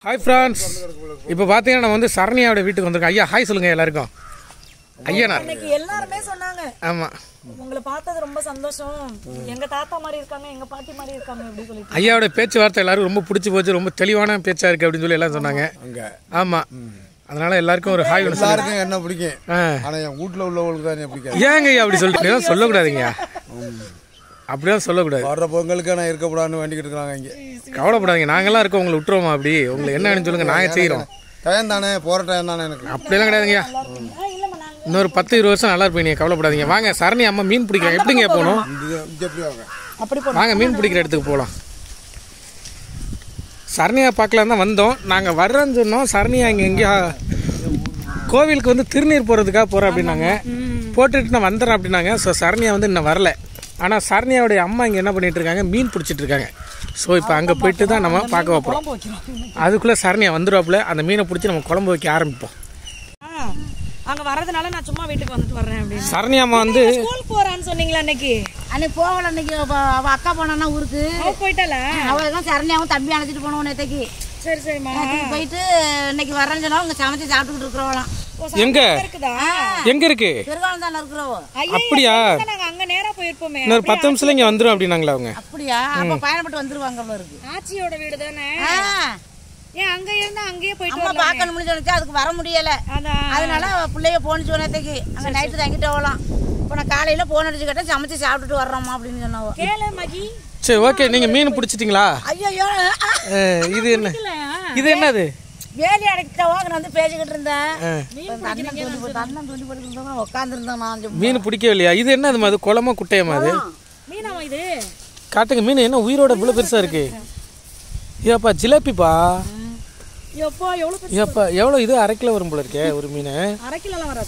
Hi France இப்போ பார்த்தீங்கன்னா நம்ம வந்து சரண்யாவோட வீட்டுக்கு வந்திருக்கோம் ஐயா ஹாய் சொல்லுங்க எல்லாருக்கும் ஐயனா இன்னைக்கு எல்லாருமே சொன்னாங்க ஆமாம் உங்களை பார்த்தது ரொம்ப சந்தோஷம் எங்க தாத்தா மாதிரி இருக்காங்க எங்க பாட்டி மாதிரி இருக்காங்க அப்படின்னு சொல்லிட்டு ஐயாவோட பேச்சுவார்த்தை எல்லாரும் ரொம்ப பிடிச்சி போச்சு ரொம்ப தெளிவான பேச்சா இருக்கு அப்படின்னு சொல்லி எல்லாம் சொன்னாங்க ஆமாம் அதனால எல்லாருக்கும் ஒரு ஹாய் ஒன்று சொல்லுங்க எல்லாருக்கும் என்ன பிடிக்கும் ஆ ஆனா என் வீட்டுல உள்ளவங்களுக்கு தான் என்ன பிடிக்காது ஏங்க ஐயா அப்படி சொல்லிட்டு சொல்லக்கூடாதுங்க அப்படியே சொல்லக்கூடாது வர்ற பொங்கலுக்கு நான் இருக்கக்கூடாதுன்னு வேண்டிக்கிட்டு இருக்காங்க இங்க கவலைப்படாதீங்க நாங்கெல்லாம் இருக்கோம் உங்களை விட்டுருவோமா அப்படி உங்களுக்கு என்னன்னு சொல்லுங்க நாங்கள் செய்கிறோம் டைம் தானே போற டைம் தானே எனக்கு அப்படியெல்லாம் கிடையாதுங்கய்யா ஆ, இல்லம்மா நாங்க இன்னொரு பத்து இருபது வருஷம் நல்லா இருப்பீங்க கவலைப்படாதீங்க வாங்க சரணி அம்மா மீன் பிடிக்கிறோம் எப்படிங்க போகணும் இது இங்க எப்படி வாங்க அப்படி போ வாங்க மீன் பிடிக்கிற இடத்துக்கு போகலாம் சரணியா பார்க்கலாம் தான் வந்தோம் நாங்கள் வர்றோன்னு சொன்னோம் சரணியா இங்கே எங்கேயோ கோவிலுக்கு வந்து திருநீர் போகிறதுக்காக போகிறோம் அப்படின்னாங்க போட்டுட்டு நான் வந்துடுறேன் அப்படின்னாங்க ஸோ சரணியா வந்து இன்னும் வரல ஆனால் சரணியாவுடைய அம்மா இங்கே என்ன பண்ணிட்டு இருக்காங்க மீன் பிடிச்சிட்டு இருக்காங்க ஸோ இப்போ அங்கே போயிட்டு தான் நம்ம பார்க்க வைப்போம் குழம்பு வைக்கிறோம் அதுக்குள்ளே சரணியா வந்துடுவாப்புல அந்த மீனை பிடிச்சி நம்ம குழம்பு வைக்க ஆரம்பிப்போம் ஆ, அங்க வரதுனால நான் சும்மா வீட்டுக்கு வந்துட்டு வர்றேன் அப்படின்னு சரணியா அம்மா வந்து ஸ்கூல் போறான்னு சொன்னீங்களா அன்னைக்கு அன்னைக்கு போகல அன்னைக்கு அவ அவ அக்கா போனானா ஊருக்கு அவ போயிட்டால அவ தான் சரணியாவும் தம்பி அழைச்சிட்டு போனோம் நேத்தைக்கு சரி சரிம்மா நேத்தைக்கு போயிட்டு இன்னைக்கு வரேன்னு சொன்னா இங்க சமைச்சு சாப்பிட்டுக்கிட்டு இருக்கிறவளாம் ஓ, எங்க இருக்குதா எங்க இருக்கு பெருகாலம் தானே இருக்கிறவோ ஐயா அப்படியா நாங்க அங்க நேரா போயிருப்போமே இன்னொரு பத்து நிமிஷத்துல இங்கே வந்துடும் அப்படின்னாங்களா அவங்க அப்படியா அப்ப பயணப்பட்டு வந்துருவாங்க அவ்வளோ இருக்கு ஆச்சியோட வீடு தானே ஆ, ஏன் அங்க இருந்தா அங்கேயே போயிட்டு அம்மா வரலாமே. பார்க்கணும்னு சொல்லிச்சு அதுக்கு வர முடியல அதான் அதனால அவ பிள்ளைய போனுச்சு நேத்தைக்கு அங்க நைட்டு தங்கிட்டு போகலாம் இப்போ நான் காலையில போன் அடிச்சு கேட்டேன் சமைச்சு சாப்பிட்டுட்டு வர்றோம்மா அப்படின்னு சொன்னாவோ கேளு மகி சரி ஓகே நீங்க மீன் பிடிச்சிட்டீங்களா ஐயோ அஹ், இது என்ன இது என்னது வேலி அடைக்கிட்டவோ அங்கே வந்து பேசிக்கிட்டு இருந்தேன் அஹ், அண்ணன் துணி போட்டு அண்ணன் துணி போட்டுக்கிட்டு உட்காந்துருந்தேன் நான் சும்மா. மீன் பிடிக்கவே இல்லையா இது என்னது அது குளமா குட்டையமா அது மீனாவா இது காட்டுங்க மீன் என்ன உயிரோட இவ்வளவு பெருசா இருக்கு ஏப்பா ஜிலேபிப்பா எப்போ எவ்வளவு பெருசு? ஏப்பா எவ்வளோ இது அரை கிலோ வரும் போல இருக்கே ஒரு மீன் அரை கிலோலாம் வராது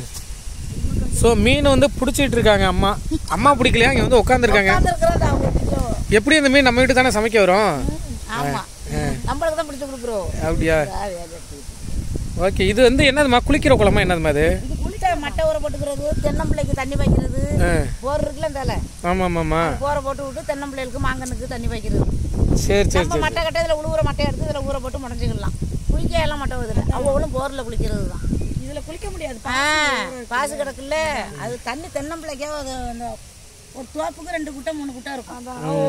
ஸோ மீன் வந்து பிடிச்சிட்டு இருக்காங்க அம்மா அம்மா பிடிக்கலையா இங்கே வந்து உட்காந்துருக்காங்க உட்காந்துருக்கிறோம் அவங்க கிட்ட. எப்படி இந்த மீன் நம்ம வீட்டு தானே சமைக்க வரும் ஆமா நம்மளுக்கு தான் பிடிச்சி கொடுக்குறோம் அப்படியா ஓகே இது வந்து என்னதுமா குளிக்கிற குளமா என்னதுமா அது இது குளிச்ச மட்டை ஊற போட்டுக்கிறது தென்னம்பிள்ளைக்கு தண்ணி வைக்கிறது போர் இருக்குல்ல இந்த ஆமாம் ஆமாம்மா போரை போட்டு விட்டு தென்னம்பிள்ளைகளுக்கு மாங்கனுக்கு தண்ணி வைக்கிறது சரி சரி நம்ம மட்டை கட்ட இதில் உழுவுற மட்டை எடுத்து இதில் ஊற போட்டு முடஞ்சிக்கலாம் குளிக்க எல்லாம் மட்டை வருதுல அவ்வளவும் போரில் குளிக்கிறது தான் இதுல குளிக்க முடியாது ஆ பாசு கிடக்குல்ல அது தண்ணி தென்னம்பிள்ளைக்கே அது அந்த ஒரு தோப்புக்கு ரெண்டு குட்டை மூணு குட்டை இருக்கும்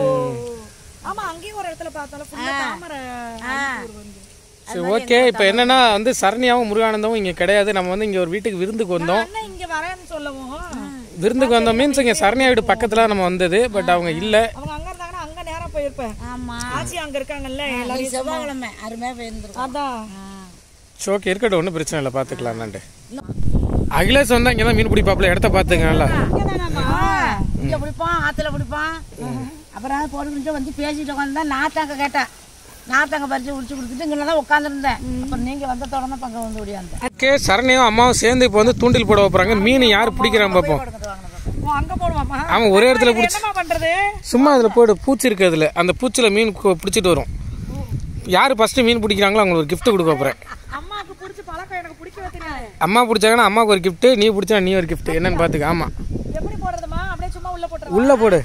ஆமா அங்கேயும் ஒரு இடத்துல பார்த்தாலும் ஃபுல்லா தாமரை ஊர் வந்து. சரி ஓகே இப்போ என்னன்னா வந்து சரணியாவும் முருகானந்தமும் இங்கே கிடையாது நம்ம வந்து இங்கே ஒரு வீட்டுக்கு விருந்துக்கு வந்தோம் அண்ணன் இங்க வரேன்னு சொல்லவும் விருந்துக்கு வந்தோம் மீன்ஸ் இங்கே சரணியா வீடு பக்கத்தில் நம்ம வந்தது பட் அவங்க இல்லை அவங்க அங்க இருந்தாங்கன்னா அங்க நேரா போயிருப்பேன் ஆமா ஆச்சி அங்க இருக்காங்கல்ல எல்லாரும் இது செவ்வாய்க்கிழமை அருமையாக போயிருந்துருக்கும் அதான் சரி ஓகே இருக்கட்டும் ஒன்றும் பிரச்சனை இல்லை பார்த்துக்கலாம்னாண்டு அகிலேஷ் வந்தால் இங்கே தான் மீன் பிடிப்பாப்புல இடத்த பார்த்துங்க நல்லா இங்கே பிடிப்பான் ஆற்றுல பிடிப்பான் அப்புறம் போட்டுக்கிட்டு வந்து பேசிட்டு உட்காந்து நாத்தாங்க கேட்டேன் நாத்தாங்க பறிச்சு குடிச்சு கொடுத்துட்டு இங்கே தான் உட்காந்துருந்தேன் அப்புறம் நீங்கள் வந்த தொடர்ந்து பக்கம் வந்து ஓடியாந்தேன் ஓகே சரணியும் அம்மாவும் சேர்ந்து இப்போ வந்து தூண்டில் போட வைப்பறாங்க மீன் யார் பிடிக்கிறாங்க பார்ப்போம் ஓ அங்க போடுவாமா ஆமாம் ஒரே இடத்துல பிடிச்சி என்னமா பண்றது சும்மா அதில் போட்டு பூச்சி இருக்கு அதில் அந்த பூச்சியில் மீன் கு- பிடிச்சிட்டு வரும் யார் ஃபஸ்ட்டு மீன் பிடிக்கிறாங்களோ அவங்களுக்கு ஒரு gift கொடுக்க போகிறேன் அம்மாவுக்கு பிடிச்ச பழக்கம் எனக்கு பிடிக்கவே தெரியாது அம்மா பிடிச்சாங்கன்னா அம்மாவுக்கு ஒரு gift நீ பிடிச்சா நீ ஒரு gift என்னன்னு பார்த்துக்க ஆமாம் எப்படி போடுறதுமா அப்படியே சும்மா உள்ள போட்டுறது உள்ளே போடு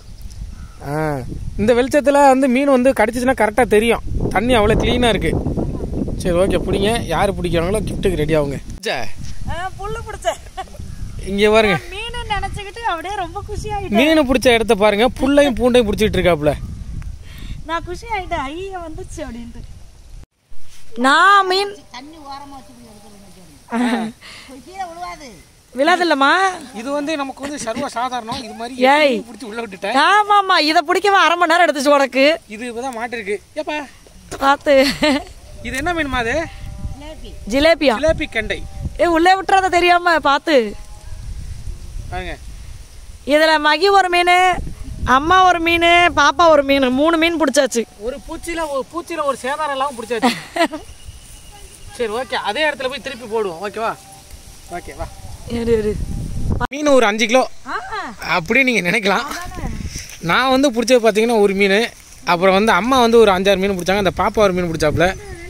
ஆ இந்த வெளிச்சத்தில் வந்து மீன் வந்து கடிச்சிச்சுன்னா கரெக்டாக தெரியும் தண்ணி அவ்வளோ க்ளீனாக இருக்குது சரி ஓகே பிடிங்க யார் பிடிக்கிறாங்களோ கிஃப்ட்டுக்கு ரெடி ஆகுங்க புல்லு பிடிச்ச இங்கே பாருங்க மீன் நினைச்சுக்கிட்டு அப்படியே ரொம்ப குஷி ஆயிட்டேன் மீன் பிடிச்ச இடத்த பாருங்க புள்ளையும் பூண்டையும் பிடிச்சிட்டு இருக்காப்புல நான் குஷி ஆயிட்டேன் ஐயா வந்துச்சு அப்படின்ட்டு நான் மீன் தண்ணி ஓரமாக வச்சு கீழே விழுவாது விழாதில்லம்மா இது வந்து நமக்கு வந்து சர்வ சாதாரணம் இது மாதிரி ஏய். பிடிச்சி உள்ள விட்டுட்டேன் ஆமாம்மா இதை பிடிக்கவே அரை மணி நேரம் எடுத்துச்சு உனக்கு இது இப்பதான் மாட்டிருக்கு ஏப்பா பார்த்து இது என்ன மீனுமா அது ஜிலேபியா ஜிலேபி கண்டை ஏ உள்ளே விட்டுறத தெரியாம பார்த்து பாருங்க இதுல மகி ஒரு மீன் அம்மா ஒரு மீன் பாப்பா ஒரு மீன் மூணு மீன் பிடிச்சாச்சு ஒரு பூச்சியில ஒரு பூச்சியில ஒரு சேதாரம் எல்லாம் பிடிச்சாச்சு சரி ஓகே அதே இடத்துல போய் திருப்பி போடுவோம் ஓகேவா ஓகே வா இரு இரு மீன் ஒரு அஞ்சு கிலோ அப்படியே நீங்கள் நினைக்கலாம் நான் வந்து பிடிச்சது பார்த்தீங்கன்னா ஒரு மீன் அப்புறம் வந்து அம்மா வந்து ஒரு அஞ்சாறு மீன் பிடிச்சாங்க அந்த பாப்பா ஒரு மீன் பிடிச்சாப்புல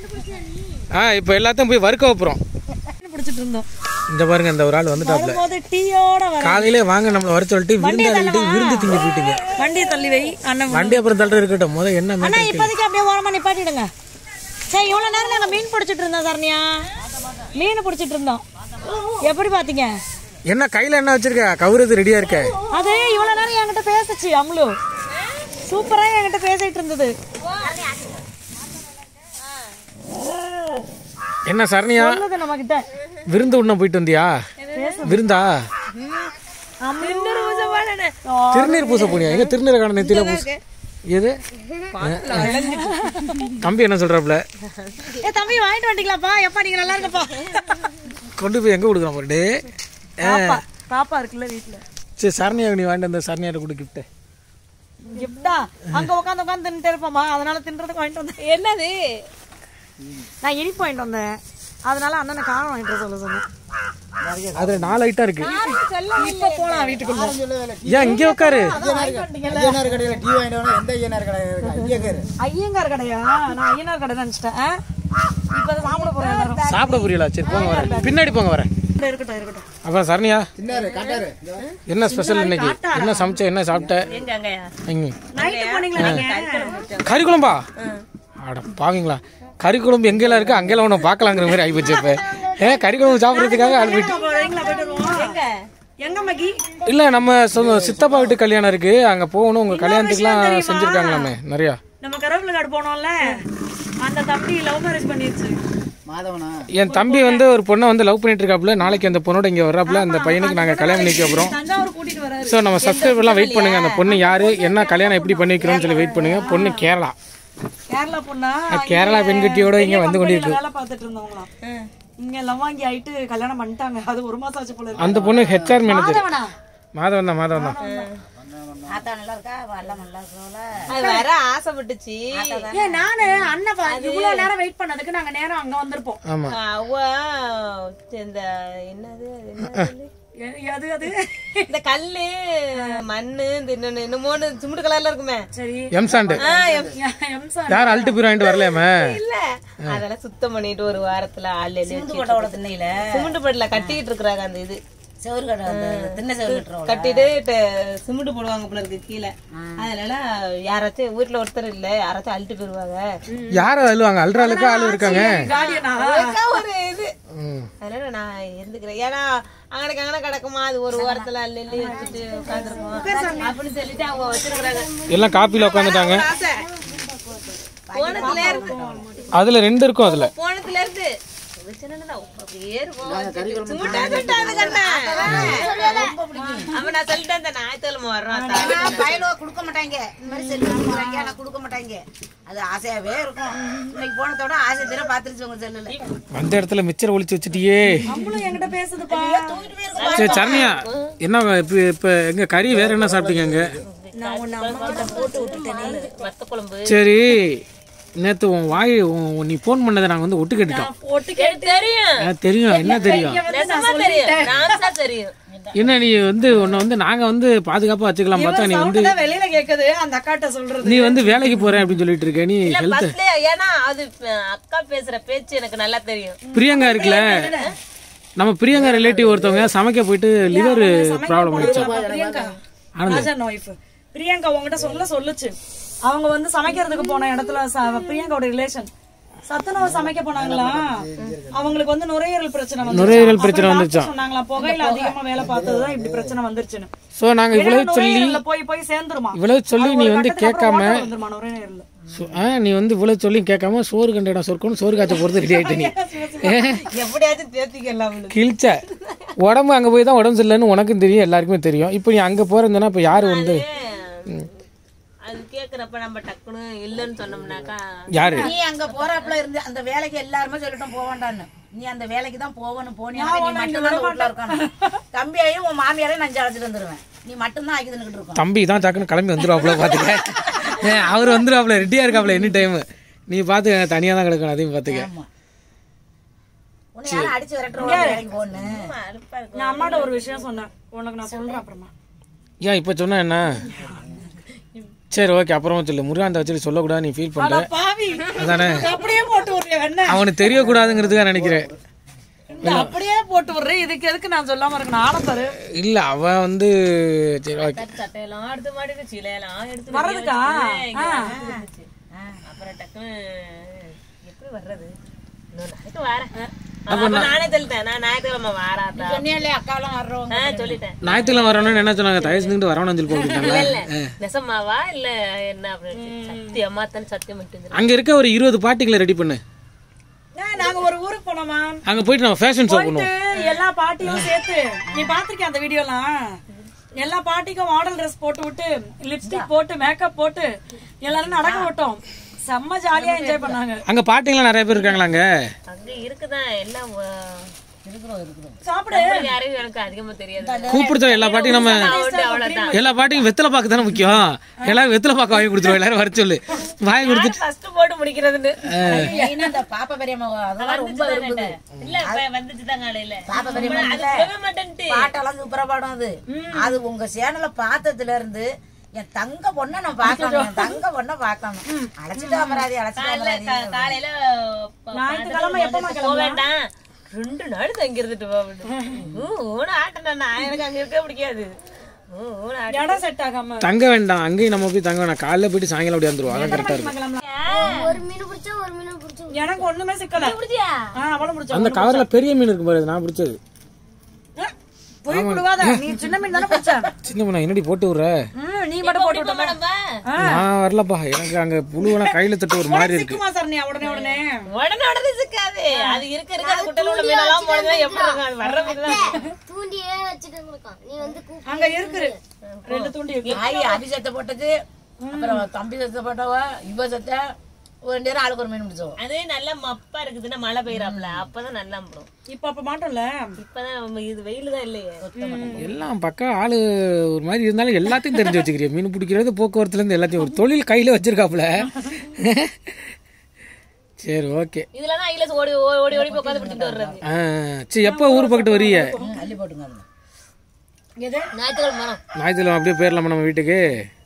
ஆ இப்போ எல்லாத்தையும் போய் வறுக்க வைப்புறோம் மீன் பிடிச்சிட்டு இருந்தோம் இந்த பாருங்க இந்த ஒரு ஆள் வந்துட்டாப்புல வரும்போது டீயோட வர காலையிலே வாங்க நம்மளை வர சொல்லிட்டு விருந்தாளிட்டு விருந்து திங்க போயிட்டீங்க வண்டியை தள்ளி வை அண்ணன் வண்டி அப்புறம் தள்ளுற இருக்கட்டும் முதல் என்ன அண்ணா மேட்டர் இப்போதைக்கு அப்படியே ஓரமா நிப்பாட்டிடுங்க சரி இவ்வளோ நேரம் நாங்கள் மீன் பிடிச்சிட்டு இருந்தோம் சரண்யா மீன் பிடிச்சிட்டு இருந்தோம் எப்படி பார்த்தீங்க என்ன கையில என்ன வச்சிருக்க கவுறது ரெடியா இருக்க அது இவ்வளோ நேரம் என்கிட்ட பேசுச்சு அம்லு சூப்பராக என்கிட்ட பேசிட்டு இருந்தது என்ன சரணியா சொல்லுது நம்ம கிட்ட விருந்து உண்ண போயிட்டு வந்தியா விருந்தா திருநீர் பூச போனியா எங்க திருநீர் காண நெத்தியில பூச எது தம்பி என்ன சொல்றாப்ல ஏ தம்பி வாங்கிட்டு வந்துட்டீங்களாப்பா எப்பா நீங்க நல்லா இருக்கப்பா கொண்டு போய் எங்க கொடுக்குறான் ஒரு டே பாப்பா பாப்பா இருக்குல்ல வீட்டுல சரி சரணியா நீ வாங்கிட்டு வந்த சரணியாட்ட கொடு கிஃப்ட் கிஃப்டா அங்க உட்காந்து உட்காந்து தின்னுட்டு இருப்போமா அதனால தின்றதுக்கு வாங்கிட்டு வந்தேன் என்னது நான் இனிப்பு வாங்கிட்டு வந்தேன் அதனால அண்ணனை காரம் வாங்கிட்டு வர சொல்ல சொன்னேன் அதுல நாலு ஐட்டம் இருக்கு இப்ப போலாம் வீட்டுக்குள்ள ஏன் இங்கே உட்காரு ஐயனார் கடையில் டீ வாங்கிட்டு வரணும் எந்த ஐயனார் கடை இருக்கு ஐயக்காரு ஐயங்கார் கடையா நான் ஐயனார் கடை நினைச்சிட்டேன் ஆ? இப்ப அதை சாப்பிட போறேன் எல்லாரும் சாப்பிட புரியல சரி போங்க வரேன் பின்னாடி போங்க வரேன் இந்த இருக்கட்டும் இருக்கட்டும் அப்புறம் சரணியா தின்னாரு காட்டாரு என்ன ஸ்பெஷல் இன்னைக்கு என்ன சமைச்ச என்ன சாப்பிட்ட எங்க அங்கயா இங்க நைட்டு போனீங்களா நீங்க கறி குழம்பா அட பாவீங்களா கறி குழம்பு எங்கெல்லாம் இருக்கு அங்கெல்லாம் ஒன்று பார்க்கலாங்கிற மாதிரி ஆகிப்போச்சு இப்போ ஏன் கறி குழம்பு சாப்பிட்றதுக்காக ஆள் போயிட்டு வரீங்களா போயிட்டு வருவோம் எங்க எங்க மகி இல்லை நம்ம சொந்த சித்தப்பா வீட்டு கல்யாணம் இருக்கு அங்கே போகணும் உங்கள் கல்யாணத்துக்குலாம் செஞ்சுருக்காங்களாமே நிறையா நம்ம கருவேப்பிலை காடு போனோம்ல அந்த தம்பி லவ் மேரேஜ் பண்ணிருச்சு மாதவனா என் தம்பி வந்து ஒரு பொண்ணை வந்து லவ் பண்ணிட்டு இருக்காப்புல நாளைக்கு அந்த பொண்ணோட இங்கே வர்றாப்புல அந்த பையனுக்கு நாங்கள் கல்யாணம் பண்ணிக்க போகிறோம் தஞ்சாவூர் கூட்டிட்டு வராரு ஸோ நம்ம சப்ஸ்கிரைபர்லாம் வெயிட் பண்ணுங்க அந்த பொண்ணு யாரு என்ன கல்யாணம் எப்படி பண்ணி வைக்கிறோம்னு சொல்லி வெயிட் பண்ணுங்க பொண்ணு கேரளா கேரளா பொண்ணா கேரளா பெண்கட்டியோட இங்க வந்து கொண்டிருக்கு வேலை பார்த்துட்டு இருந்தவங்களாம் இங்க லவாங்கி ஆயிட்டு கல்யாணம் பண்ணிட்டாங்க அது ஒரு மாசம் ஆச்சு போல இருக்கு அந்த பொண்ணு ஹெச்ஆர் மேனேஜர் மாதவனா? மாதவன் தான் மாதவன் தான் ஆத்தா நல்லா இருக்கா எல்லாம் நல்லா இருக்கோல அது வர ஆசைப்பட்டுச்சு ஏன் நானு அண்ணன் பா- இவ்வளவு நேரம் வெயிட் பண்ணதுக்கு நாங்க நேரம் அங்க வந்திருப்போம் ஆமா அவ இந்த என்னது அது என்னது? எ- அது அது இந்த கல்லு மண்ணு இந்த இன்னொன்னு என்னமோன்னு சிமெண்ட் கலர்ல இருக்குமே சரி எம்சாண்டு ஆ, எம்- எம்சா யார் அல்ட்டு போய் வாங்கிட்டு வரலையாமே இல்ல அதெல்லாம் சுத்தம் பண்ணிட்டு ஒரு வாரத்துல ஆள் எழுதி சிந்து கொட்டோட திண்ணையில சிமெண்ட் பட்டில கட்டிட்டு இருக்கிறாங்க அந்த இது செவரு கடை அந்த திண்ணை செவரு கட்டுறோம் கட்டிட்டு ட- சிமெண்ட் போடுவாங்க போல இருக்கு கீழே அதனால யாராச்சும் வீட்டுல ஒருத்தர் இல்ல யாராச்சும் அழுட்டு போயிருவாங்க யார் அழுவாங்க அல்றாளுக்கு ஆள் இருக்காங்க கார்டியனா அதுக்கா ஒரு இது ம். அதனால நான் இருந்துக்கிறேன் ஏன்னா அங்கனக்கு அங்கன கிடக்குமா அது ஒரு வாரத்துல அள்ளி அள்ளி வச்சுட்டு உட்காந்துருக்கோம் அப்படின்னு சொல்லிட்டு அவங்க வச்சிருக்கிறாங்க எல்லாம் காப்பியில் உட்காந்துட்டாங்க போனதுல இருந்து அதுல ரெண்டு இருக்கும் அதுல போனதுல இருந்து சின்னதா அப்படியே இருக்கும். சும்மா சொல்லிட்டாங்க கண்ணா. அப்ப நான் சொல்லிட்டேன் இந்த ஞாயிற்றுக்கிழமை வர்றோம் அத்தா. பயலோ கொடுக்க மாட்டாங்க இந்த மாதிரி செல்லு கொடுக்குறாங்க ஆனா கொடுக்க மாட்டாங்க அது ஆசையாவே இருக்கும் இன்னைக்கு போனதோட ஆசை தர பாத்துருச்சு உங்க செல்லுல வந்த இடத்துல மிச்சர் ஒளிச்சு வச்சுட்டியே நம்மளும் என்கிட்ட பேசுதுப்பா சரி சரணியா என்ன இப்போ இப்போ எங்க கறி வேற என்ன சாப்பிட்டீங்க அங்க நான் உன்னை அம்மா கிட்ட போட்டு விட்டுட்டேனே வத்த குழம்பு சரி நேத்து உன் வாய் உன் நீ ஃபோன் பண்ணதை நாங்க வந்து ஒட்டு கேட்டுட்டோம் போட்டு எனக்கு தெரியும் ஆ, தெரியும் என்ன தெரியும் நிஜமா தெரியும் ராம்சா தெரியும் என்ன நீ வந்து உன்னை வந்து நாங்க வந்து பாதுகாப்பா வச்சுக்கலாம் பார்த்தா நீ வந்து சவுண்ட் வெளியில கேக்குது அந்த அக்காட்ட சொல்றது நீ வந்து வேலைக்கு போறேன் அப்படின்னு சொல்லிட்டு இருக்க நீ ஹெல்த் பஸ்ல ஏன்னா அது அஹ், அக்கா பேசுற பேச்சு எனக்கு நல்லா தெரியும் பிரியங்கா இருக்குல்ல நம்ம பிரியங்கா ரிலேட்டிவ் ஒருத்தவங்க சமைக்க போயிட்டு லிவர் ப்ராப்ளம் ஆயிடுச்சு பிரியங்கா ராஜன் ஒய்ஃப் பிரியங்கா உங்ககிட்ட சொல்ல சொல்லுச்சு அவங்க வந்து சமைக்கிறதுக்கு போன இடத்துல ச- பிரியங்காவோட ரிலேஷன் சத்துணவு சமைக்க போனாங்களா அவங்களுக்கு வந்து நுரையீரல் பிரச்சனை வந்து நுரையீரல் பிரச்சனை வந்துருச்சாம். சொன்னாங்களா புகையில அதிகமா வேலை பார்த்ததுதான் இப்படி பிரச்சனை வந்துருச்சுன்னு ஸோ நாங்க இவ்வளவு சொல்லி நுரையீரல்ல போய் போய் சேர்ந்துருமா இவ்வளவு சொல்லி நீ வந்து கேட்காம வந்துருமா நுரையீரல்ல சோ- ஆ, நீ வந்து இவ்வளவு சொல்லி கேட்காம சோறு கண்ட இடம் சொற்கணும் சோறு காய்ச்ச போறது ரெடி ஆயிட்ட நீ எப்படியாச்சும் தேர்த்திக்கலாம் அவளுக்கு கிழிச்ச உடம்பு அங்க போய் தான் உடம்பு சரியில்லைன்னு உனக்கும் தெரியும் எல்லாருக்குமே தெரியும் இப்போ நீ அங்க போறதுன்னா இப்போ யாரு வந்து அது கேக்குறப்ப நம்ம டக்குன்னு இல்லன்னு சொன்னோம்னாக்கா யாரு நீ அங்க போறாப்புல இருந்து அந்த வேலைக்கு எல்லாருமே சொல்லிட்டோம் போவேண்டான்னு நீ அந்த வேலைக்கு தான் போகணும் போனியா நீ மட்டும் தான் வீட்டுல இருக்கணும் தம்பியையும் உன் மாமியாரையும் நான் அழைச்சிட்டு வந்துருவேன் நீ மட்டும் தான் ஆக்கி தின்னுட்டு இருக்கோம் தம்பி தான் டக்குன்னு கிளம்பி வந்துருவாப்புல பாத்துக்க ஏன் அவர் வந்துருவாப்புல ரெடியா இருக்காப்புல எனி டைம் நீ பாத்து தனியா தான் கிடக்கணும் அதையும் பாத்துக்க ஆமா உன்னை யாரும் அடிச்சு விரட்டுறவங்க வேலைக்கு போகணும் நான் அம்மாட்ட ஒரு விஷயம் சொன்னேன் உனக்கு நான் சொல்றேன் அப்புறமா ஏன் இப்போ சொன்னா என்ன சரி ஓகே அப்புறமா சொல்லு முருகாந்த வச்சுட்டு சொல்லக்கூடாது நீ ஃபீல் பண்ற பாவி அதானே அப்படியே போட்டு விடுறேன் என்ன அவனுக்கு தெரியக்கூடாதுங்கிறதுக்காக நினைக்கிறேன் அப்படியே போட்டு விடுறேன் இதுக்கு எதுக்கு நான் சொல்லாம இருக்கணும் ஆனப்பாரு இல்ல அவன் வந்து சரி ஓகே சட்டையெல்லாம் எடுத்து மாட்டிட்டு சீலையெல்லாம் எடுத்து வர்றதுக்கா? வெளிய வச்சுட்டு, இங்க ஆ. வந்து இருந்துச்சு. அப்புறம் டக்குன்னு எப்படி எப்படி வர்றது இன்னொரு நாளைக்கு வரேன் அப்ப நானே சொல்லிட்டேன் நான் ஞாயிற்றுக்கிழமை வாராத்தா சொன்னியாலே அக்காலாம் வர்றவங்க ஆ சொல்லிட்டேன் ஞாயிற்றுக்கிழமை வரணும்னு என்ன சொன்னாங்க தயவு செஞ்சுட்டு வரணும்னு சொல்லி போட்டுட்டாங்களா இல்ல நெசமாவா இல்ல என்ன அப்படின்னு சத்தியமா தான் சத்தியம் மட்டும் அங்க இருக்க ஒரு இருபது பாட்டிகளை ரெடி பண்ணு ஏன், நாங்க ஒரு ஊருக்கு போனோமா அங்க போயிட்டு நம்ம ஃபேஷன் ஷோ பண்ணுவோம் போயிட்டு எல்லா பாட்டியும் சேர்த்து நீ பாத்திருக்கிய அந்த வீடியோலாம் எல்லா பாட்டிக்கும் மாடல் ட்ரெஸ் போட்டு விட்டு லிப்ஸ்டிக் போட்டு மேக்கப் போட்டு எல்லாரும் நடக்க விட்டோம் செம்ம ஜாலியா என்ஜாய் பண்ணாங்க அங்க பாட்டிங்களாம் நிறைய பேர் இருக்காங்களா அங்க அங்க இருக்குதான் எல்லாம் சாப்பிடு யாரையும் எனக்கு அதிகமா தெரியாது கூப்பிடுற எல்லா பாட்டியும் நம்ம அவ்வளவு- அவ்வளவுதான் எல்லா பாட்டியும் வெத்தலை பாக்கு தானே முக்கியம் எல்லாரும் வெத்தலை பாக்கு வாங்கி கொடுத்துருவோம் எல்லாரும் வர சொல்லு வாங்கி கொடுத்துட்டு ஃபர்ஸ்ட் போட்டு முடிக்கிறதுன்னு மெயினா இந்த பாப்பா பெரியம்மா அதெல்லாம் ரொம்ப விரும்புது இல்ல இப்ப வந்துச்சுதான் காலையில பாப்பா பெரியம்மா அது இல்ல. சொல்லவே மாட்டேன்ட்டு பாட்டெல்லாம் சூப்பரா பாடும் அது அது உங்க சேனலை பார்த்ததுல இருந்து என் தங்க பொண்ணை நான் பார்க்கணும் என் தங்க பொண்ணை பார்க்கணும் அழைச்சிட்டு அமராதி அழைச்சிட்டு காலையில அமராதி கா- காலையில ப- ஞாயிற்றுக்கிழமை எப்பமா போக வேண்டாம் ரெண்டு நாள் தங்கி இருந்துட்டு போ அப்படின்னு. ஊ, ஊன்னு ஆட்டணும் நான் எனக்கு அங்க இருக்க பிடிக்காது ஊ, ஊன்னு ஆட்ட- இடம் செட் ஆகாம தங்க வேண்டாம் அங்கேயும் நம்ம போய் தங்க வேண்டாம் காலைல போயிட்டு சாயங்காலம் அப்படியே வந்துருவோம் அதான் கரெக்டா இருக்கும் ஒரு மீன் பிடிச்சா ஒரு மீன் பிடிச்சோம் எனக்கு ஒண்ணுமே சிக்கல ஆ, அவளும் முடிச்சா அந்த கவர்ல பெரிய மீன் இருக்கு பாரு அது நான் பிடிச்சது பொய் கொடுவாத நீ சின்ன மீன் தானே பிடிச்ச சின்ன மீன் என்னடி போட்டு விடுற ம், நீ மட்டும் போட்டு விட்ட நம்ம நான் வரலப்பா எனக்கு அங்க புழுவெல்லாம் கையில தட்டு ஒரு மாதிரி இருக்கு சிக்குமா சார் நீ உடனே உடனே உடனே உடனே சிக்காது அது இருக்க இருக்க அது குட்டையில உள்ள மீனெல்லாம் போனதுனா எப்படி இருக்கும் அது வர்ற மீன் தான் தூண்டியே வச்சுட்டு இருந்திருக்கான் நீ வந்து கூப்பிட்டு அங்க இருக்குது ரெண்டு தூண்டி இருக்கு ஆயி அபிஷத்தை போட்டது அப்புறம் தம்பி சத்தை போட்டவ இவ சத்தை ஒரு ரெண்டு நேரம் ஆளுக்கு ஒரு மீன் பிடிச்சோம் அது நல்லா மப்பா இருக்குதுன்னா மழை பெய்யறாப்ல அப்பதான் நல்லா வரும் இப்ப அப்ப மாட்டோம்ல இப்பதான் நம்ம இது வெயில் தான் இல்லையே எல்லாம் பக்கம் ஆளு ஒரு மாதிரி இருந்தாலும் எல்லாத்தையும் தெரிஞ்சு வச்சுக்கிறிய மீன் பிடிக்கிறது போக்குவரத்துல இருந்து எல்லாத்தையும் ஒரு தொழில் கையில வச்சிருக்காப்புல சரி ஓகே இதுலதான் ஐலஸ் ஓடி ஓடி ஓடி ஓடி போய் உட்காந்து பிடிச்சிட்டு வர்றது சரி எப்போ ஊர் பக்கத்து வரீங்க அள்ளி போட்டுங்க அதுல. எது ஞாயிற்றுக்கிழமை மரம் ஞாயிற்றுக்கிழமை அப்படியே போயிடலாமா நம்ம வீட்டுக்கு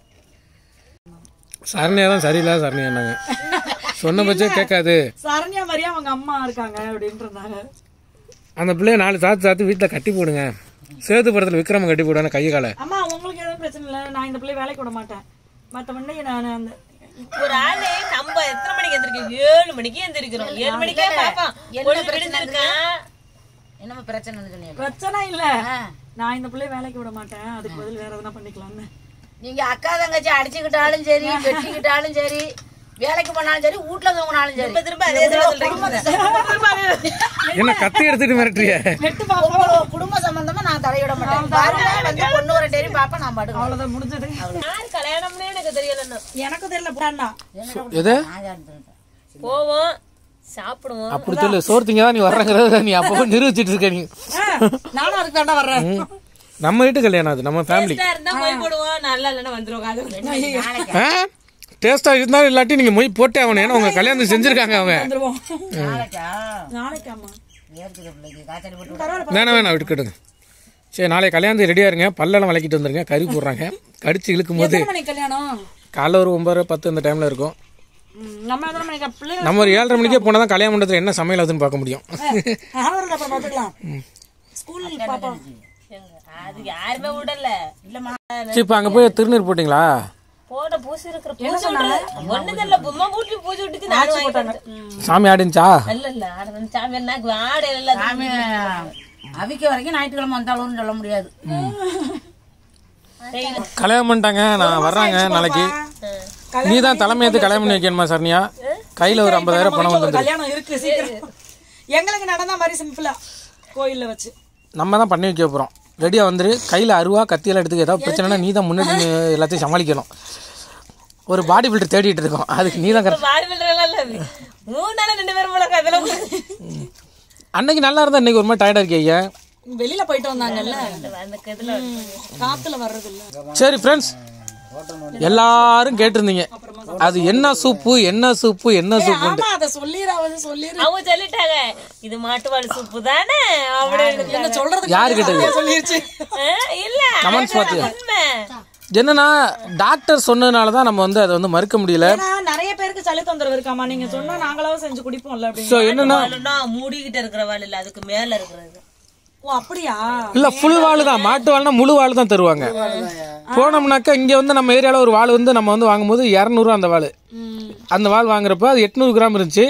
சரணியா தான் சரியில்லை சரணியானாங்க சொன்ன பட்சே கேட்காது சரண்யா மாதிரியே அவங்க அம்மா இருக்காங்க அப்படின்ட்டு இருந்தாங்க அந்த பிள்ளைய நாலு சாத்து சாத்து வீட்டில் கட்டி போடுங்க சேது படத்தில் விக்ரம கட்டி போடுவாங்க கையை காலை அம்மா உங்களுக்கு எதுவும் பிரச்சனை இல்லை நான் இந்த பிள்ளை வேலைக்கு விட மாட்டேன் மத்தபடி நான் அந்த ஒரு ஆளு நம்ம எத்தனை மணிக்கு எந்திரிக்கோம் ஏழு மணிக்கு எந்திரிக்கிறோம் ஏழு மணிக்கே பாப்பான் பொழுது விடிஞ்சிருக்கான் என்னமோ பிரச்சனைன்னு சொன்னீங்க பிரச்சனை இல்ல நான் இந்த பிள்ளை வேலைக்கு விட மாட்டேன் அதுக்கு பதில் வேற எதுனா பண்ணிக்கலாம்னு நீங்க அக்கா தங்கச்சி அடிச்சுக்கிட்டாலும் சரி வெட்டிக்கிட்டாலும் சரி வேலைக்கு போனாலும் சரி வீட்டுல தூங்கினாலும் சரி திரும்ப அதே சொல்றீங்க என்ன கத்தி எடுத்துட்டு மிரட்டுறிய நெட்டு பாப்பா உங்களோட குடும்ப சம்பந்தமா நான் தலையிட மாட்டேன் பாருங்க வந்து பொண்ணு ஒரு டெரி பாப்பா நான் பாட்டுக்கு அவ்வளவுதான் முடிஞ்சது யார் கல்யாணம்னே எனக்கு தெரியல இன்னும். எனக்கு தெரியல போடாண்டா எது நான் யாருன்னு போவோம் சாப்பிடுவோம் அப்படி சொல்லு சோறு திங்க தான் நீ வர்றங்கிறத நீ அப்போ நிரூபிச்சிட்டு இருக்க நீ நானும் அதுக்கு தாண்டா வர்றேன் நம்ம வீட்டு கல்யாணம் அது நம்ம ஃபேமிலி டேஸ்டா இருந்தா போய் போடுவோம் நல்லா இல்லைன்னா வந்துருவோம் அது ஆ டேஸ்டா இருந்தாலும் இல்லாட்டி நீங்க மொய் போட்டே ஆகணும் ஏன்னா உங்க கல்யாணம் செஞ்சிருக்காங்க அவங்க வந்துருவோம் நாளைக்கா நாளைக்கு அம்மா ஏற்குது பிள்ளைக்கு காய்ச்சல் போட்டு பரவாயில்ல வேணாம் வேணாம் விட்டுக்கிடுங்க சரி நாளைக்கு கல்யாணத்துக்கு ரெடியா இருங்க பல்லெல்லாம் விளக்கிட்டு வந்துருங்க கறி போடுறாங்க கடிச்சு இழுக்கும் போது எத்தனை மணிக்கு கல்யாணம் காலைல ஒரு ஒன்பது பத்து அந்த டைம்ல இருக்கும் ம், நம்ம எத்தனை மணிக்கு பிள்ளைங்க நம்ம ஒரு ஏழரை மணிக்கே போனால் தான் கல்யாண மண்டபத்தில் என்ன சமையல் ஆகுதுன்னு பார்க்க முடியும் ஆனவருக்கு அப்புறம் பார்த்துக்கலாம் ஸ்கூல் பாப்பா அது யாருமே விடல இல்லம்மா சரி இப்போ அங்கே போய் திருநீர் போட்டிங்களா போட பூசி இருக்கிற பூசி ஒண்ணு தெரியல பொம்மை பூட்டி பூசி விட்டுச்சு நானும் வாங்கி கொடுத்தேன். சாமி ஆடிச்சா இல்ல இல்ல ஆட வந்து சாமி என்ன ஆட இல்ல சாமி அவிக்க வரைக்கும் ஞாயிற்றுக்கிழமை வந்தாலும்னு சொல்ல முடியாது கல்யாணம் பண்ணிட்டாங்க நான் வர்றாங்க நாளைக்கு நீ தான் தலைமையேற்று கல்யாணம் பண்ணி வைக்கணுமா சரணியா கையில் ஒரு ஐம்பதாயிரம் பணம் ஒரு வந்து கல்யாணம் இருக்கு சீக்கிரம் எங்களுக்கு நடந்த மாதிரி சிம்பிளா கோயில்ல வச்சு நம்ம தான் பண்ணி வைக்க போகிறோம் ரெடியாக வந்துரு கையில் அருவா கத்தியெல்லாம் எடுத்துக்க ஏதாவது பிரச்சனைனா நீ தான் முன்னாடி நின்னு எல்லாத்தையும் சமாளிக்கணும் ஒரு பாடி பில்டர் தேடிட்டு இருக்கோம் அதுக்கு நீ தான் கரெக்ட் பாடி பில்டர் இல்ல அது மூணு நாள் ரெண்டு பேரும் போல கதல அன்னைக்கு நல்லா இருந்தா இன்னைக்கு ஒரு மாதிரி டயர்டாக இருக்கீங்க வெளியில போயிட்டு வந்தாங்கல்ல அந்த கதுல காத்துல வர்றது இல்ல சரி ஃப்ரெண்ட்ஸ் எல்லாரும் கேட்டிருந்தீங்க அது என்ன சூப்பு என்ன சூப்பு என்ன சூப்பு ஆமா அத சொல்லிராவது சொல்லிரு அவங்க சொல்லிட்டாங்க இது மாட்டுவாள் சூப்பு தானே அப்படின்னு என்ன சொல்றது யாரு கேட்டது சொல்லிருச்சு இல்ல கமெண்ட்ஸ் பார்த்தியா உண்மை என்னன்னா டாக்டர் சொன்னதுனால தான் நம்ம வந்து அதை வந்து மறுக்க முடியல ஏன்னா நிறைய பேருக்கு சளி தொந்தரவு இருக்காமா நீங்க சொன்னா நாங்களாவும் செஞ்சு குடிப்போம்ல அப்படின்னு ஸோ என்னன்னா வாளுன்னா மூடிக்கிட்டு இருக்கிற வாள் இல்ல அதுக்கு மேல இருக்கிறது ஓ அப்படியா இல்ல ஃபுல் வாள் தான் மாட்டு வாள்னா முழு வாள் தான் தருவாங்க போனோம்னாக்கா இங்க வந்து நம்ம ஏரியால ஒரு வாள் வந்து நம்ம வந்து வாங்கும்போது இரநூறுவா அந்த வாள் அந்த வாள் வாங்குறப்ப அது எட்நூறு கிராம் இருந்துச்சு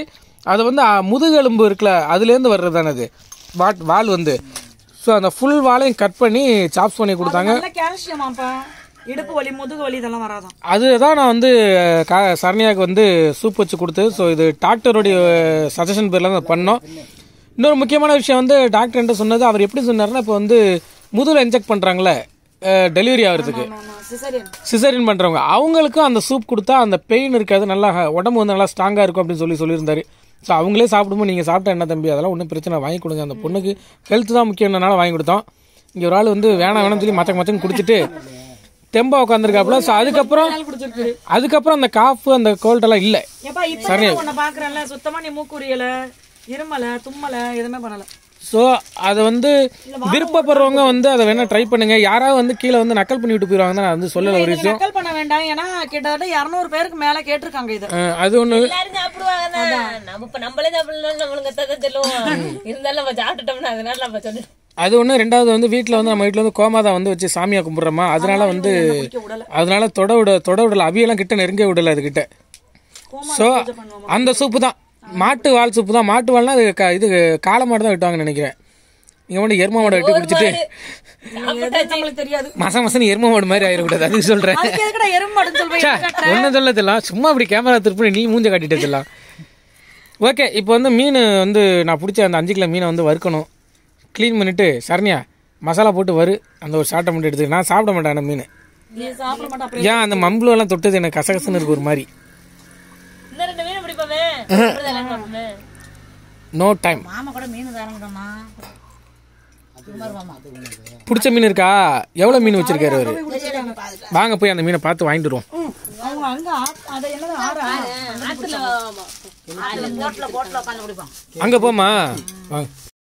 அது வந்து அ, முதுகெலும்பு இருக்குல்ல அதுலேருந்து வர்றது தானே அது வாட் வால் வந்து ஸோ அந்த ஃபுல் வாலையும் கட் பண்ணி சாப்ஸ் பண்ணி கொடுத்தாங்க நல்ல கால்சியமாப்பா இடுப்பு வலி முதுகு வலி இதெல்லாம் வராதான் அதுதான் நான் வந்து கா சரண்யாவுக்கு வந்து சூப் வச்சு கொடுத்து ஸோ இது டாக்டருடைய சஜஷன் பேரில் தான் பண்ணோம் இன்னொரு முக்கியமான விஷயம் வந்து டாக்டர் என்கிட்ட சொன்னது அவர் எப்படி சொன்னார்னா இப்போ வந்து முதுகில் இன்ஜெக்ட் பண்ணுறாங்களே டெலிவரி ஆகிறதுக்கு சிசரியன் சிசரின் பண்ணுறவங்க அவங்களுக்கும் அந்த சூப் கொடுத்தா அந்த பெயின் இருக்காது நல்லா ஹ- உடம்பு வந்து நல்லா ஸ்ட்ராங்காக இருக்கும் அப்படின்னு சொல்லி சொல்லியிருந்தாரு ஸோ அவங்களே சாப்பிடும்போது நீங்கள் சாப்பிட்டா என்ன தம்பி அதெல்லாம் ஒன்றும் பிரச்சனை வாங்கி கொடுங்க அந்த பொண்ணுக்கு ஹெல்த் தான் முக்கியம்னால வாங்கி கொடுத்தோம் இங்கே ஒரு ஆள் வந்து வேணாம் வேணாம்னு சொல்லி மச்சக்கு மச்சன்னு குடிச்சிட்டு தெம்பா உட்காந்துருக்காப்புல ஸோ அதுக்கப்புறம் அதுக்கப்புறம் அந்த காஃப் அந்த கோல்டெல்லாம் இல்லை ஏப்பா இப்ப நான் உன்னை பாக்குறேன்ல சுத்தமா நீ மூக்குரியல இருமல தும்மல எதுவுமே பண்ணல ஸோ அதை வந்து விருப்பப்படுறவங்க வந்து அதை வேணா ட்ரை பண்ணுங்க யாராவது வந்து கீழே வந்து நக்கல் பண்ணி விட்டு போயிடுவாங்க நான் வந்து சொல்லல ஒரு நீங்க விஷயம் நக்கல் பண்ண வேண்டாம் ஏன்னா கிட்டத்தட்ட இருநூறு பேருக்கு மேல கேட்டிருக்காங்க இது அஹ் அது ஒன்று எல்லாரும் சாப்பிடுவாங்க நம்ம இப்ப நம்மளே சாப்பிடலாம் நம்மளுக்கு தான் சொல்லுவோம் இருந்தாலும் நம்ம சாப்பிட்டுட்டோம்னா அதனால நம்ம சொல்லு அது ஒன்று ரெண்டாவது வந்து வீட்டில் வந்து நம்ம வீட்டில் வந்து கோமாதா வந்து வச்சு சாமியா கும்பிட்றோமா அதனால வந்து அதனால தொட விட தொட விடல அவியெல்லாம் கிட்ட நெருங்க விடல அதுகிட்ட ஸோ அந்த சூப்பு தான் மாட்டு வால் சூப்பு தான் மாட்டு வால்னா அது க- இது காளை மாடு தான் வெட்டுவாங்கன்னு நினைக்கிறேன் நீங்கள் வந்து எரும மாடை வெட்டி குடிச்சிட்டு எதுவும் நம்மளுக்கு தெரியாது மச மசன்னு எரும மாடு மாதிரி ஆயிடக்கூடாது அதுக்கு சொல்கிறேன் அதுக்கு எதுக்குடா எறும்பாடுன்னு சொல்றீங்க ஒன்றும் சொல்லதெல்லாம் சும்மா அப்படி கேமரா திருப்பி நீ மூஞ்ச காட்டிட்டதெல்லாம் ஓகே இப்போ வந்து மீன் வந்து நான் பிடிச்ச அந்த அஞ்சு கிலோ மீனை வந்து வறுக்கணும் க்ளீன் பண்ணிட்டு சரண்யா மசாலா போட்டு வறு அந்த ஒரு சாட்டை மட்டும் எடுத்து நான் சாப்பிட மாட்டேன் அந்த மீன் நீ சாப்பிட மாட்டா அப்புறம் ஏன் அந்த மம்பளம் எல்லாம் தொட்டது எனக்கு கசகசன்னு இருக்கு ஒரு மாதிரி இந்த ரெண்டு மீன் பிடிப்போமே அப்படிதானே பார்ப்போமே. நோ டைம் மாமா கூட மீன் தரங்கம்மா சுமார் மாமா பிடிச்ச மீன் இருக்கா எவ்வளோ மீன் வச்சிருக்காரு அவரு வாங்க போய் அந்த மீனை பார்த்து வாங்கிட்டு வருவோம் அவங்க அங்க ஆ- அதை என்னது ஆறா ஆத்துல போட்டில் போட்டில் உட்காந்து பிடிப்போம் அங்கே போமா வாங்க